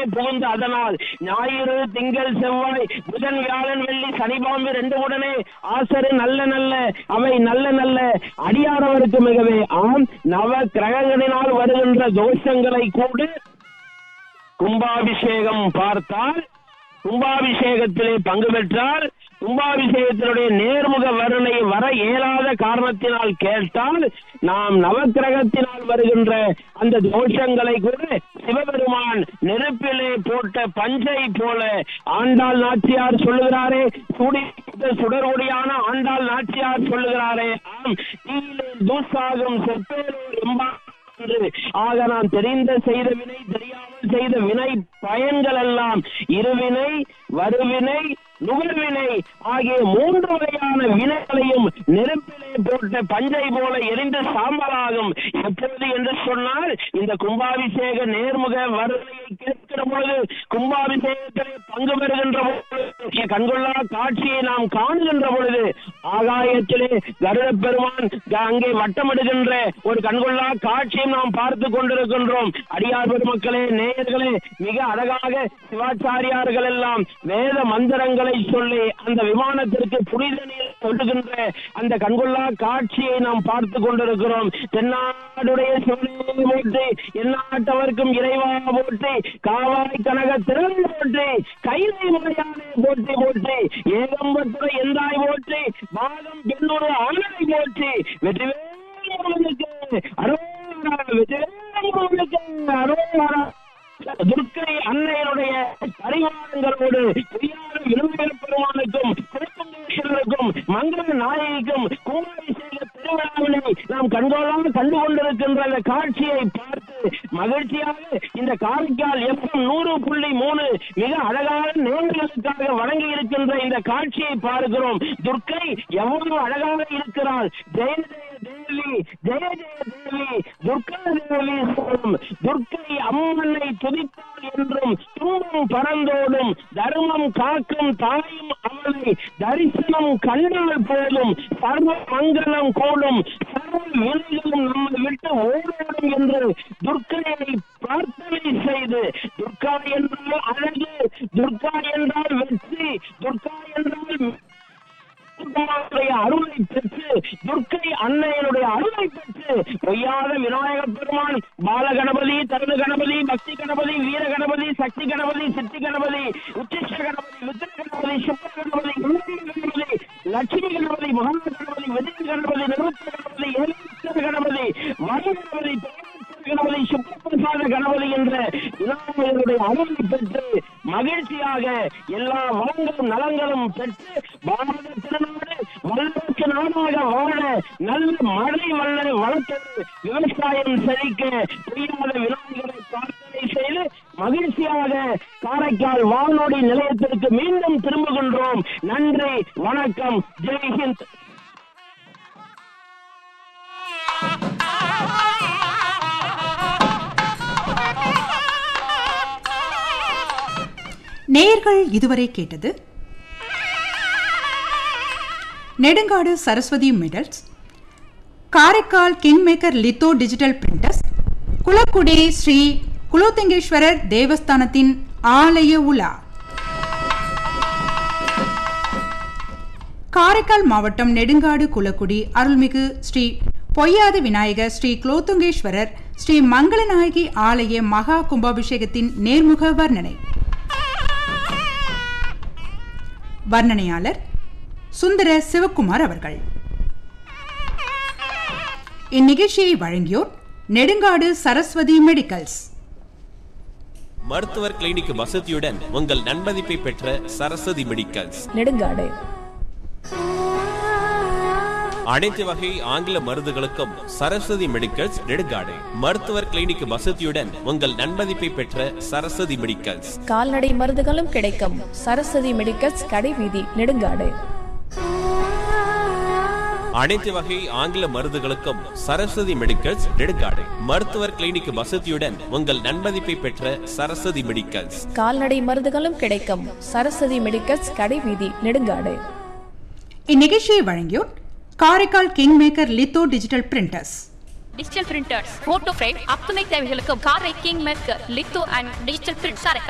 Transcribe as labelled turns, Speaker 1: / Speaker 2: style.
Speaker 1: புகுந்து அதனால் ஞாயிறு திங்கள் செவ்வாய் புதன் வியாழன் வெள்ளி சனி பாம்பு ரெண்டு உடனே ஆசரு நல்ல நல்ல அவை நல்ல நல்ல அடியாரவருக்கு மிகவே ஆம் நவ கிரகங்களினால் வருகின்ற தோஷங்களை கூட கும்பாபிஷேகம் பார்த்தால் கும்பாபிஷேகத்திலே பங்கு பெற்றால் கும்பாபிஷேகத்தினுடைய நேர்முக வருணை வர இயலாத காரணத்தினால் கேட்டால் நாம் நவக்கிரகத்தினால் வருகின்ற அந்த தோஷங்களை கூட சிவபெருமான் நெருப்பிலே போட்ட பஞ்சை போல ஆண்டாள் நாச்சியார் சொல்லுகிறாரே சுடி சுடரொடியான ஆண்டாள் நாச்சியார் சொல்லுகிறாரே ஆம் தீயிலே தூசாகும் செப்பேலோர் எம்பா என்று ஆக நாம் தெரிந்த செய்த வினை தெரியாமல் செய்த வினை பயன்கள் எல்லாம் இருவினை வருவினை நுகர்வினை ஆகிய மூன்று வகையான வினைகளையும் நெருப்பிலே போட்ட பஞ்சை போல எரிந்து சாம்பலாகும் எப்பொழுது என்று சொன்னால் இந்த கும்பாபிஷேக நேர்முக வருகையை கேட்கிற பொழுது கும்பாபிஷேகத்திலே பங்கு பெறுகின்ற பொழுது கண்கொள்ளா காட்சியை நாம் காணுகின்ற பொழுது ஆகாயத்திலே கருட பெருமான் அங்கே வட்டமிடுகின்ற ஒரு கண்கொள்ளா காட்சியும் நாம் பார்த்து கொண்டிருக்கின்றோம் அடியார் பெருமக்களே நேயர்களே மிக அழகாக சிவாச்சாரியார்கள் எல்லாம் வேத மந்திரங்களை சொல்லி அந்த விமானத்திற்கு புனித நீர் சொல்லுகின்ற அந்த கண்கொள்ளா காட்சியை நாம் பார்த்து கொண்டிருக்கிறோம் தென்னாடுடைய சிவனே போற்றி எந்நாட்டவர்க்கும் இறைவா போற்றி காவாய் கனக திறன் போற்றி கைலை மலையானே போற்றி போற்றி ஏகம்பத்துறை எந்தாய் போற்றி பாதம் பெண்ணோடு ஆனதை போற்றி வெற்றிவேலுக்கு அரோகரா வெற்றிவேலுக்கு அரோகரா துர்க்கை அன்னையனுடைய பரிவாரங்களோடு பெரியார விழுமையர் பெருமானுக்கும் திருப்பங்கேஸ்வரருக்கும் மங்கள நாயகிக்கும் கும்பாபிஷேக திருவிழாவினை நாம் கண்கோளாக கண்டு கொண்டிருக்கின்ற அந்த காட்சியை பார்த்து மகிழ்ச்சியாக இந்த காரைக்கால் எஃப்எம் நூறு புள்ளி மூணு மிக அழகான நேர்களுக்காக வழங்கி இருக்கின்ற இந்த காட்சியை பார்க்கிறோம் துர்க்கை எவ்வளவு அழகாக இருக்கிறாள் ஜெய ஜெய தேவி ஜெய ஜெய தேவி துர்கா தேவி சொல்லும் துர்க்கை அம்மனை துதித்தாள் என்றும் துன்பம் பறந்தோடும் தர்மம் காக்கும் தாயும் அவளை தரிசனம் கண்டால் போதும் சர்வ மங்களம் கூடும் சர்வ வினைகளும் நம்மை விட்டு ஓடோடும் என்று துர்க்கையை பிரார்த்தனை செய்து துர்கா என்றால் அழகு துர்கா என்றால் வெற்றி துர்கா என்றால் துர்காவுடைய அருளை பெற்று துர்க்கை அன்னையனுடைய அருளை பெற்று பொய்யாத விநாயக பெருமான் பால கணபதி தருண கணபதி பக்தி கணபதி வீர கணபதி சக்தி கணபதி சித்தி கணபதி உச்சிஷ்ட கணபதி வித்திர கணபதி சுப்ப கணபதி இந்திர கணபதி லட்சுமி கணபதி மகா கணபதி விஜய கணபதி நிருத்த கணபதி ஏழேஸ்வர கணபதி வரி கணபதி கணபதி சுப்பிரசாத கணபதி என்ற விநாயகருடைய அருளை பெற்று மகிழ்ச்சியாக எல்லா வளங்களும் நலங்களும் பெற்று பாரத திருநாடு வல்லரசு நாடாக வாழ நல்ல மழை வல்ல வளர்த்தது விவசாயம் செழிக்க புரியாத விநாயகரை பிரார்த்தனை செய்து மகிழ்ச்சியாக காரைக்கால் வானொலி நிலையத்திற்கு மீண்டும் திரும்புகின்றோம் நன்றி வணக்கம் ஜெய்ஹிந்த்
Speaker 2: நேயர்கள் இதுவரை கேட்டது Nedungadu Saraswati medals Karaikal kingmaker litho digital printers குளக்குடி Sri குலோத்தங்கேஸ்வரர் தேவஸ்தானத்தின் ஆலய உலா காரைக்கால் மாவட்டம் நெடுங்காடு குளக்குடி அருள்மிகு ஸ்ரீ பொய்யாத விநாயகர் ஸ்ரீ குலோத்துங்கேஸ்வரர் ஸ்ரீ மங்களநாயகி ஆலய மகா கும்பாபிஷேகத்தின் நேர்முக வர்ணனை வர்ணனையாளர் சுந்தர சிவக்குமார் அவர்கள் இந்நிகழ்ச்சியை வழங்கியோர் நெடுங்காடு சரஸ்வதி மெடிக்கல்ஸ்
Speaker 3: மருத்துவர் கிளினிக் வசதியுடன் உங்கள் நன்மதிப்பை பெற்ற சரஸ்வதி மெடிக்கல்ஸ்
Speaker 4: நெடுங்காடு
Speaker 3: அனைத்து வகை ஆங்கில மருந்துகளுக்கும் சரஸ்வதி மெடிக்கல்ஸ் நெடுங்காடு மருத்துவர் கிளினிக் வசதியுடன் உங்கள் நன்மதிப்பை பெற்ற சரஸ்வதி மெடிக்கல்ஸ்
Speaker 4: கால்நடை மருந்துகளும் கிடைக்கும் சரஸ்வதி மெடிக்கல்ஸ் கடை வீதி நெடுங்காடு
Speaker 3: அனைத்து வகை ஆங்கில மருந்துகளுக்கும் சரஸ்வதி மெடிக்கல்ஸ் நெடுங்காடு மருத்துவர் கிளினிக் வசதியுடன் உங்கள் நன்மதிப்பை பெற்ற சரஸ்வதி மெடிக்கல்ஸ்
Speaker 4: கால்நடை மருந்துகளும் கிடைக்கும் சரஸ்வதி மெடிக்கல்ஸ் கடை வீதி நெடுங்காடு
Speaker 2: இந்நிகழ்ச்சியை வழங்கியோர் Karaikal king maker litho digital printers
Speaker 5: digital printers photo frame அத்துணை தேவைகளுக்கும் காரை king maker litho and digital print